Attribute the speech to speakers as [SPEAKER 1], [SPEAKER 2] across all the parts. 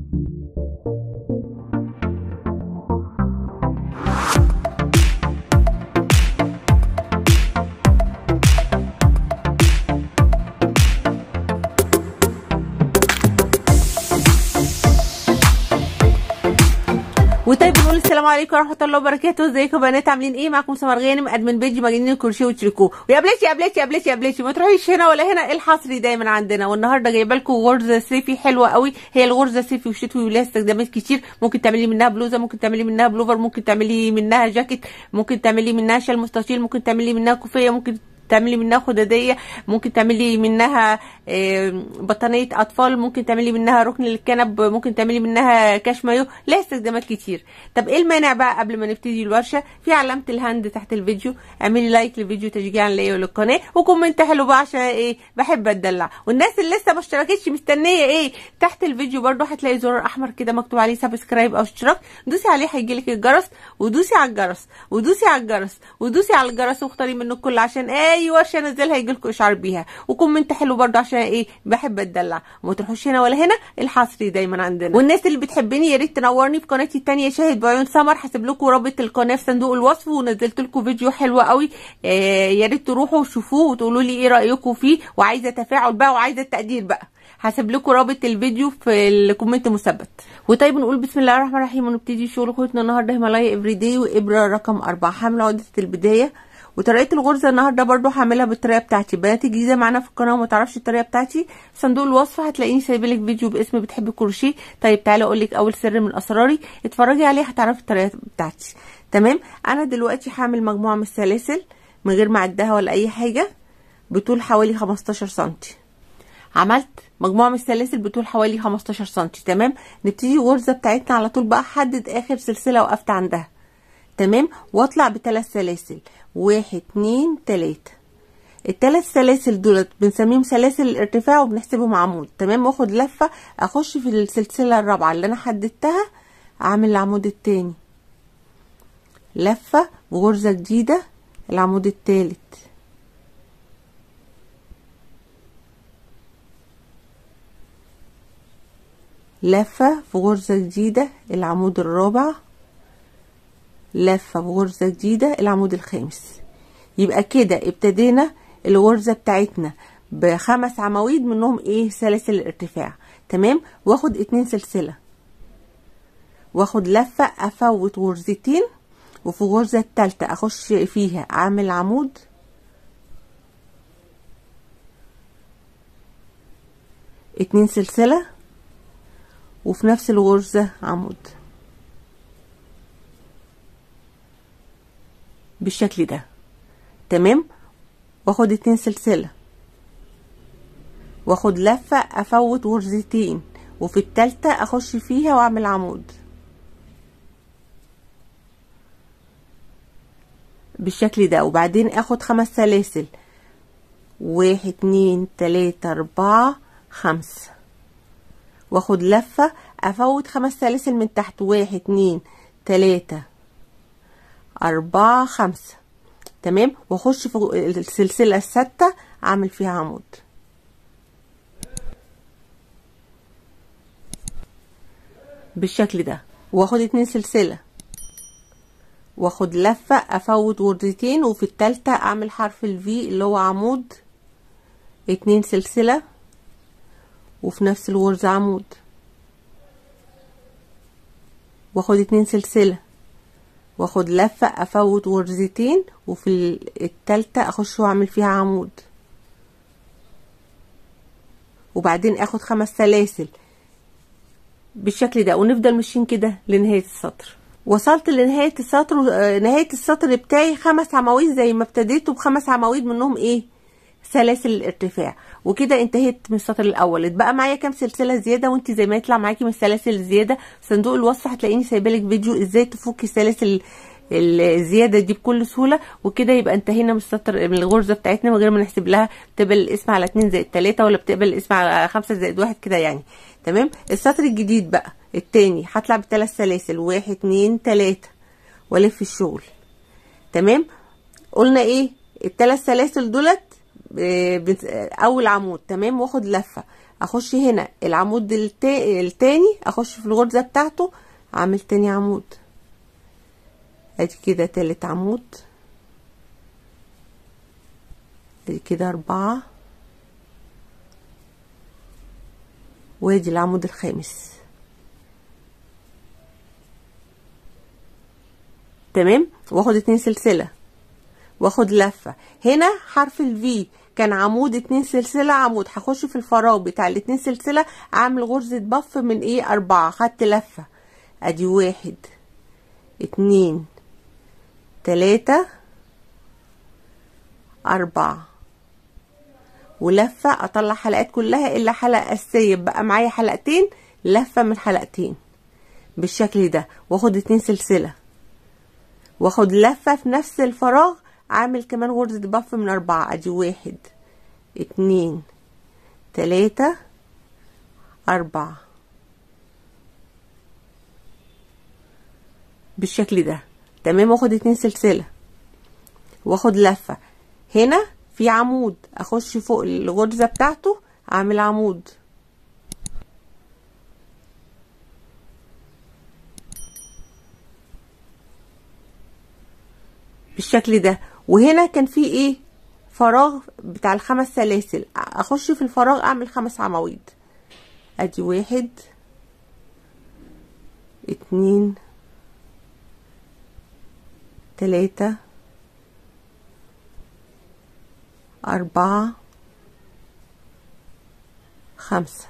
[SPEAKER 1] وطيب بنقول السلام عليكم ورحمه الله وبركاته ازيكم يا بنات عاملين ايه معاكم سمر غانم ادمن بيج مجانين الكروشيه والتريكو ويا بلاتي يا بلاتي يا بلاتي يا بلاتي ما تروحيش هنا ولا هنا الحصري دايما عندنا والنهارده جايبه لكم غرزه صيفي حلوه قوي هي الغرزه صيفي وشتوي ولها استخدامات كتير ممكن تعملي منها بلوزه ممكن تعملي منها بلوفر ممكن تعملي منها جاكيت ممكن تعملي منها شال مستطيل ممكن تعملي منها كوفيه ممكن تعملي منها خداديه ممكن تعملي منها بطانيه اطفال ممكن تعملي منها ركن للكنب ممكن تعملي منها كاش مايو لها استخدامات كتير طب ايه المانع بقى قبل ما نبتدي الورشه في علامه الهاند تحت الفيديو اعملي لايك للفيديو تشجيعا ليا وللقناه وكومنت حلو بقى عشان ايه بحب اتدلع والناس اللي لسه ما اشتركتش مستنيه ايه تحت الفيديو برده هتلاقي زرار احمر كده مكتوب عليه سبسكرايب او اشتراك دوسي عليه هيجيلك الجرس ودوسي على الجرس ودوسي على الجرس ودوسي على الجرس واختاري منه الكل عشان اي ورشه انزلها يجيلكوا اشعار بيها وكومنت حلو برده عشان ايه بحب اتدلع وما تروحوش هنا ولا هنا الحصري دايما عندنا والناس اللي بتحبني يا ريت تنورني في قناتي الثانيه شاهد بعيون سمر هسيب لكم رابط القناه في صندوق الوصف ونزلت لكم فيديو حلو قوي آه يا ريت تروحوا وتشوفوه وتقولوا لي ايه رايكم فيه وعايزه تفاعل بقى وعايزه التقدير بقى هسيب لكم رابط الفيديو في الكومنت مثبت وطيب نقول بسم الله الرحمن الرحيم ونبتدي شغل اخوتنا النهارده هيمالايا افري داي وابره رقم أربعة حامله عقده البدايه وطريقه الغرزه النهارده برضو هعملها بالطريقه بتاعتي بنات الجديده معانا في القناه وما تعرفش الطريقه بتاعتي صندوق الوصف هتلاقيني سايبه لك فيديو باسم بتحبي الكروشيه طيب تعالى اقول لك اول سر من اسراري اتفرجي عليه هتعرفي الطريقه بتاعتي تمام انا دلوقتي هعمل مجموعه من السلاسل من غير ما اعدها ولا اي حاجه بطول حوالي 15 سم عملت مجموعه من السلاسل بطول حوالي 15 سم تمام نبتدي الغرزه بتاعتنا على طول بقى حدد اخر سلسله وقفت عندها تمام واطلع بثلاث سلاسل واحد اتنين تلاتة الثلاث سلاسل دولت بنسميهم سلاسل الارتفاع وبنحسبهم عمود تمام واخد لفه اخش في السلسله الرابعه اللي انا حددتها اعمل العمود التاني لفه بغرزه جديده العمود التالت لفه في غرزه جديده العمود الرابع لفه بغرزه جديده العمود الخامس يبقى كده ابتدينا الغرزه بتاعتنا بخمس عواميد منهم ايه سلاسل الارتفاع تمام واخد اتنين سلسله واخد لفه افوت غرزتين وفي الغرزه التالتة اخش فيها اعمل عمود اتنين سلسله وفي نفس الغرزه عمود بالشكل ده تمام واخد اتنين سلسلة واخد لفة افوت غرزتين وفي التالتة اخش فيها واعمل عمود بالشكل ده وبعدين اخد خمس سلاسل واحد اتنين تلاتة اربعة خمسة واخد لفة افوت خمس سلاسل من تحت واحد اتنين تلاتة أربعة خمسة تمام واخش في السلسلة الستة اعمل فيها عمود بالشكل ده واخد اتنين سلسلة واخد لفة افوت غرزتين وفي التالتة اعمل حرف الفي اللي هو عمود اتنين سلسلة وفي نفس الغرزة عمود واخد اتنين سلسله واخد لفة افوت غرزتين وفي التالتة اخش واعمل فيها عمود وبعدين اخد خمس سلاسل بالشكل ده ونفضل ماشيين كده لنهاية السطر وصلت لنهاية السطر نهاية السطر بتاعي خمس عواميد زي ما ابتديته بخمس عواميد منهم ايه سلاسل الارتفاع وكده انتهيت من السطر الاول اتبقى معايا كام سلسله زياده وانت زي ما يطلع معاكي من السلاسل الزياده صندوق الوصف هتلاقيني سايبه لك فيديو ازاي تفكي السلاسل الزياده دي بكل سهوله وكده يبقى انتهينا من السطر من الغرزه بتاعتنا من غير ما نحسب لها بتقبل الاسم على 2 زائد 3 ولا بتقبل الاسم على 5 زائد 1 كده يعني تمام السطر الجديد بقى التاني هطلع بثلاث سلاسل 1 2 3 والف الشغل تمام قلنا ايه الثلاث سلاسل دولت اول عمود تمام واخد لفه اخش هنا العمود التا... التاني اخش في الغرزة بتاعته اعمل تاني عمود ادي كده تالت عمود ادي كده اربعة وادي العمود الخامس تمام واخد اتنين سلسلة واخد لفة هنا حرف الفي كان عمود اتنين سلسلة عمود هخش في الفراغ بتاع الاتنين سلسلة اعمل غرزة بف من ايه اربعة خدت لفة ادي واحد اتنين تلاتة اربعة ولفة اطلع حلقات كلها الا حلقة اساسية بقى معايا حلقتين لفة من حلقتين بالشكل ده واخد اتنين سلسلة واخد لفة في نفس الفراغ اعمل كمان غرزة بف من اربعة ادي واحد اتنين تلاتة اربعة بالشكل ده تمام واخد اتنين سلسلة واخد لفة هنا في عمود اخش فوق الغرزة بتاعته اعمل عمود بالشكل ده وهنا كان في ايه فراغ بتاع الخمس سلاسل اخش في الفراغ اعمل خمس عواميد ادي واحد اتنين تلاتة أربعة خمسة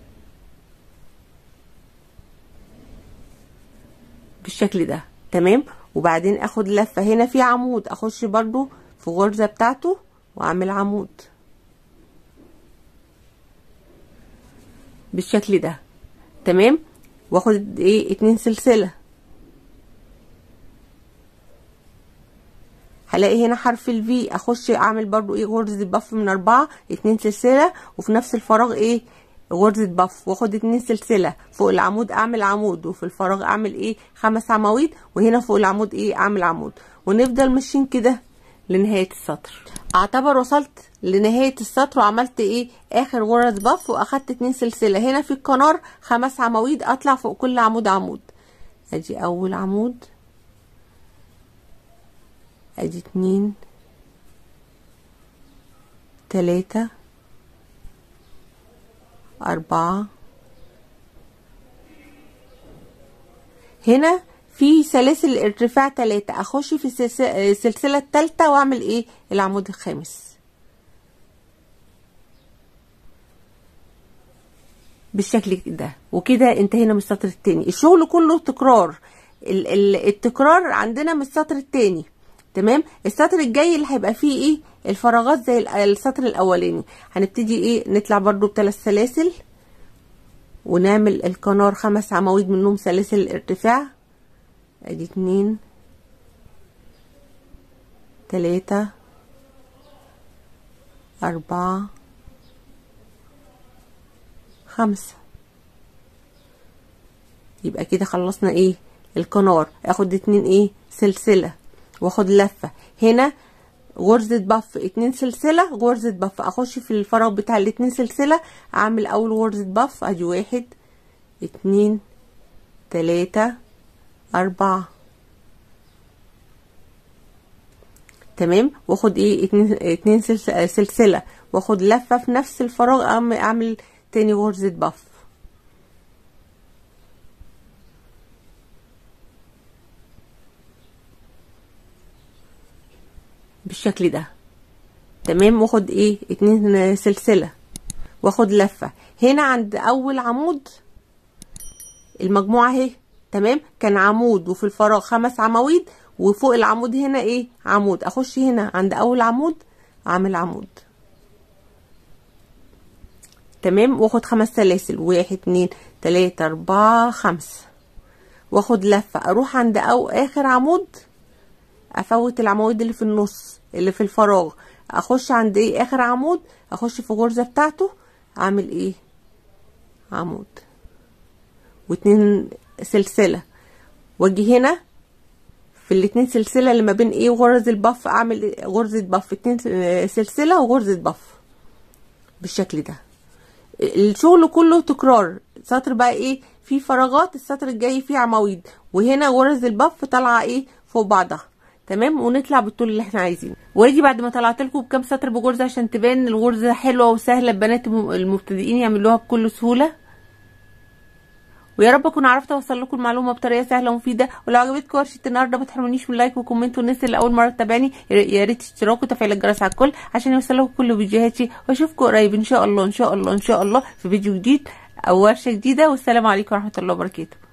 [SPEAKER 1] بالشكل ده تمام وبعدين اخد لفة هنا في عمود اخش برضو في غرزة بتاعته واعمل عمود بالشكل ده تمام واخد ايه اتنين سلسلة هلاقي هنا حرف الفي اخش اعمل برضو ايه غرزة بف من اربعة اتنين سلسلة وفي نفس الفراغ ايه غرزة بف واخد اتنين سلسلة فوق العمود اعمل عمود وفي الفراغ اعمل ايه خمس عواميد وهنا فوق العمود ايه اعمل عمود ونفضل ماشيين كده لنهاية السطر اعتبر وصلت لنهاية السطر وعملت ايه اخر غرز بف واخدت اتنين سلسلة هنا في القنار خمس عواميد اطلع فوق كل عمود عمود ادي اول عمود ادي اتنين تلاتة أربعة هنا في سلاسل ارتفاع تلاتة أخش في السلسلة التالتة وأعمل إيه العمود الخامس بالشكل ده وكده انتهينا من السطر التاني الشغل كله تكرار ال ال التكرار عندنا من السطر التاني تمام السطر الجاي اللي هيبقى فيه ايه الفراغات زي السطر الاولاني هنبتدي ايه نطلع برضو بثلاث سلاسل ونعمل القنار خمس عواميد منهم سلاسل الارتفاع ادي اتنين تلاتة اربعة خمسة يبقى كده خلصنا ايه القنار اخد اتنين ايه سلسلة واخد لفة هنا غرزة بف اتنين سلسلة غرزة بف اخش في الفراغ بتاع الاتنين سلسلة اعمل اول غرزة بف ادي واحد اتنين تلاتة اربعة تمام واخد ايه اتنين, اتنين سلسلة واخد لفة في نفس الفراغ اعمل تاني غرزة بف بالشكل ده تمام واخد ايه اتنين سلسلة واخد لفة هنا عند اول عمود المجموعة اهي تمام كان عمود وفي الفراغ خمس عواميد وفوق العمود هنا ايه عمود اخش هنا عند اول عمود اعمل عمود تمام واخد خمس سلاسل واحد اتنين تلاتة اربعة خمسة واخد لفة اروح عند او اخر عمود افوت العواميد اللي في النص اللي في الفراغ اخش عند ايه اخر عمود اخش في غرزة بتاعته اعمل ايه عمود واتنين سلسلة واجي هنا في الاتنين سلسلة اللي ما بين ايه وغرز البف اعمل غرزة بف اتنين سلسلة وغرزة بف بالشكل ده الشغل كله تكرار سطر بقى ايه في فراغات السطر الجاي فيه عواميد وهنا غرز البف طالعه ايه فوق بعضها تمام ونطلع بالطول اللي احنا عايزينه وادي بعد ما طلعت لكم بكام سطر بغرزه عشان تبان الغرزه حلوه وسهله البنات المبتدئين يعملوها بكل سهوله ويا رب اكون عرفت اوصل لكم المعلومه بطريقه سهله ومفيده ولو عجبتكم ورشه النهارده ما تحرمونيش من لايك وكومنت والناس اللي اول مره تتابعني يا ريت اشتراك وتفعيل الجرس على الكل عشان يوصلكم كل فيديوهاتي واشوفكم قريب ان شاء الله ان شاء الله ان شاء الله في فيديو جديد او ورشه جديده والسلام عليكم ورحمه الله وبركاته